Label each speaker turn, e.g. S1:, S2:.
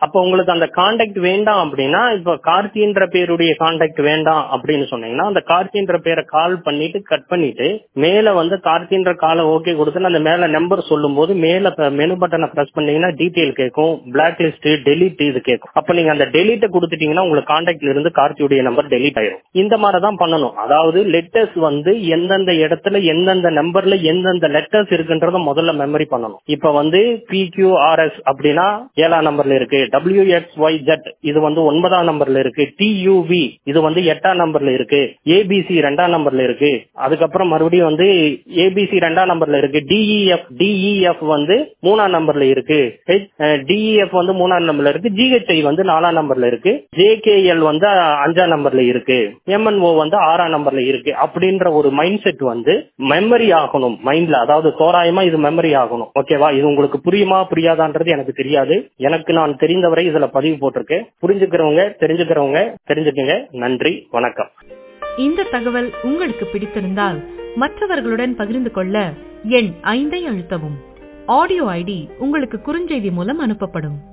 S1: அப்ப உங்களுக்கு அந்த காண்டாக்ட் வேண்டாம் அப்படின்னா இப்ப கார்த்தின்ற பேருடைய காண்டாக்ட் வேண்டாம் அப்படின்னு சொன்னீங்கன்னா அந்த கார்த்தின்ற பேரை கால் பண்ணிட்டு கட் பண்ணிட்டு மேல வந்து கார்த்தின்ற காலை ஓகே கொடுத்து அந்த மேல நம்பர் சொல்லும் போது மேல மெனு பட்டனை பிரஸ் பண்ணீங்கன்னா டீடைல் கேட்கும் பிளாக் லிஸ்ட் டெலிட் இது கேட்கும் அப்ப நீங்க அந்த டெலிட்ட கொடுத்துட்டீங்கன்னா உங்களுக்கு காண்டாக்ட்ல இருந்து கார்த்தியுடைய நம்பர் டெலிட் ஆயிரும் இந்த மாதிரி தான் பண்ணணும் அதாவது லெட்டர்ஸ் வந்து எந்தெந்த இடத்துல எந்தெந்த நம்பர்ல எந்தெந்த லெட்டர்ஸ் இருக்குன்றத முதல்ல மெமரி பண்ணணும் இப்ப வந்து பி கியூ ஆர் எஸ் அப்படின்னா ஏழாம் நம்பர்ல இருக்கு டபிள்யூ எக்ஸ் ஒய் ஜெட் இது வந்து ஒன்பதாம் நம்பர்ல இருக்கு டியூவி இது வந்து எட்டாம் நம்பர்ல இருக்கு ஏபிசி ரெண்டாம் நம்பர்ல இருக்கு அதுக்கப்புறம் மறுபடியும் வந்து ஏபிசி ரெண்டாம் நம்பர்ல இருக்கு டிஇஎஃப் டிஇஎஃப் வந்து மூணாம் நம்பர்ல இருக்கு டிஇஎஃப் வந்து மூணாம் நம்பர்ல இருக்கு ஜிஹெச்ஐ வந்து நாலாம் நம்பர்ல இருக்கு ஜேகேஎல் வந்து அஞ்சாம் நம்பர்ல இருக்கு எம்என்ஓ வந்து ஆறாம் நம்பர்ல இருக்கு அப்படின்ற ஒரு மைண்ட் செட் வந்து மெமரி ஆகணும் மைண்ட்ல அதாவது தோராயமா இது மெமரி ஆகணும் ஓகேவா இது உங்களுக்கு புரியுமா புரியாதான்றது எனக்கு தெரியாது எனக்கு நான் தெரிந்தவரை இதுல பதிவு போட்டிருக்கேன் புரிஞ்சுக்கிறவங்க தெரிஞ்சுக்கிறவங்க தெரிஞ்சுக்கங்க நன்றி வணக்கம்
S2: இந்த தகவல் உங்களுக்கு பிடித்திருந்தால் மற்றவர்களுடன் பகிர்ந்து கொள்ள எண் ஐந்தை அழுத்தவும் ஆடியோ ஐடி உங்களுக்கு குறுஞ்செய்தி மூலம் அனுப்பப்படும்